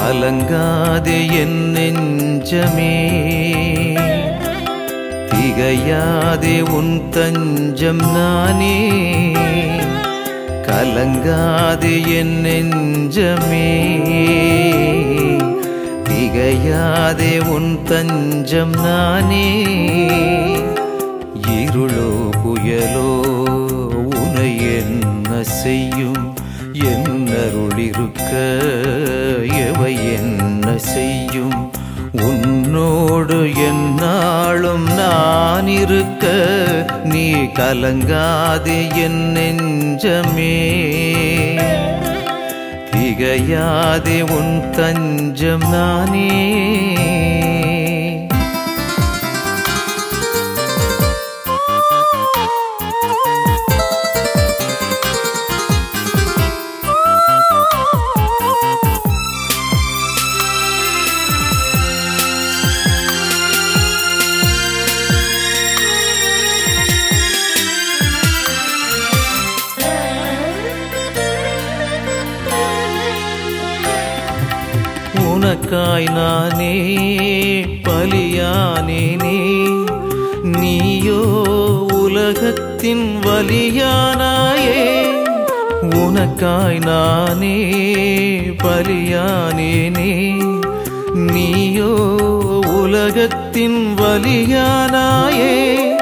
கலங்காதே என் நெஞ்சமே திகையாதே உன் தஞ்சம் நானே கலங்காதே என் நெஞ்சமே திகையாதே உன் தஞ்சம் நானே இருளோ புயலோ உனை என்ன செய்யும் என்னருளிருக்க எவை என்ன செய்யும் உன்னோடு என்னாலும் நான் இருக்க நீ கலங்காதே என் நெஞ்சமே திகையாதே உன் தஞ்சம் நானே உனக்காய் நானே பலியானேனே நீயோ உலகத்தின் வலியானாயே உனக்காய் நானே பலியானேனே நீயோ உலகத்தின் வலியானாயே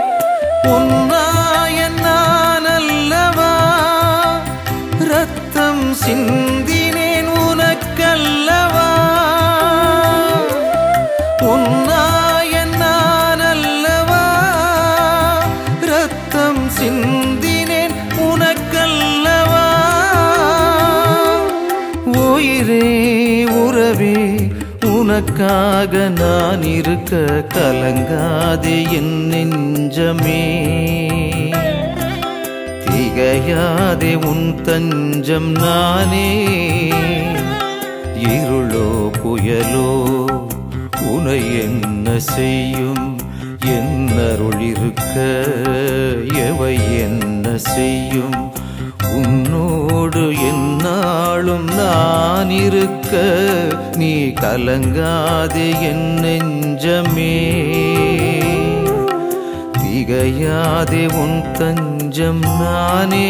உன்னாய நான் அல்லவா ரத்தம் சிந்தினேன் உனக்கல்லவா உன்னாய நான் அல்லவா ரத்தம் சிந்தினேன் உனக்கல்லவா உயிரே உறவே உனக்காக நான் இருக்க கலங்காதே என் நெஞ்சமே திகையாதே உன் தஞ்சம் நானே இருளோ புயலோ உனை என்ன செய்யும் என்னருளிருக்க எவை என்ன செய்யும் உன்னோடு என்னாலும் நான் இருக்க நீ கலங்காதே என் நெஞ்சமே திகையாதே உன் தஞ்சம் நானே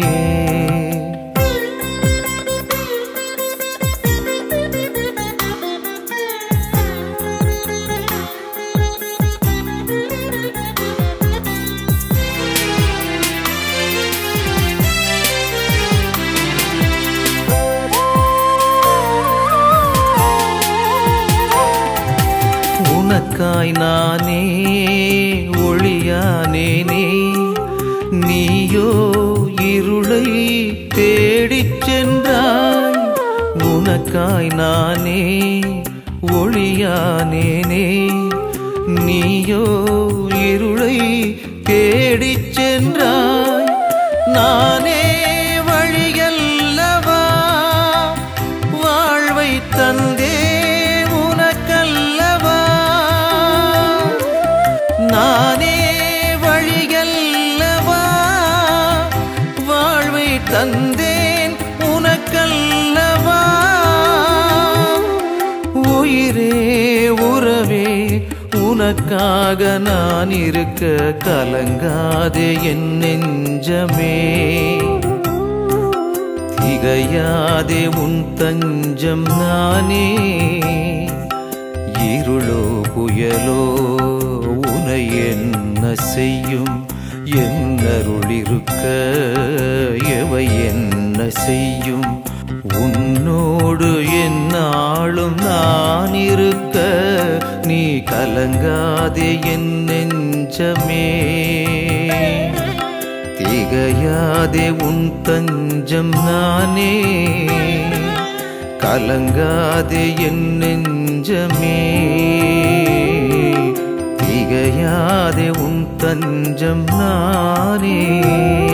உனக்காய் நானே ஒளியானேனே நீயோ இருளை தேடிச் சென்றாய் உனக்காய் நானே ஒளியானேனே நீயோ இருளை தேடிச் சென்றாய் நானே வழியல்லவா வாழ்வை தந்தே உனக்கல்லவா நானே வழியல்லவா வாழ்வை தந்தேன் உனக்கல்லவா உயிரே உறவே உனக்காக நான் இருக்க கலங்காதே என் நெஞ்சமே திகையாதே உன் தஞ்சம் நானே இருளோ புயலோ உனை என்ன செய்யும் என்னருளிருக்க எவை என்ன செய்யும் உன்னோடு என்னாலும் நான் இருக்க நீ கலங்காதே என் நெஞ்சமே திகையாதே உன் தஞ்சம் நானே கலங்காதே என் நெஞ்சமே திகையாதே உன் தஞ்சம் நானே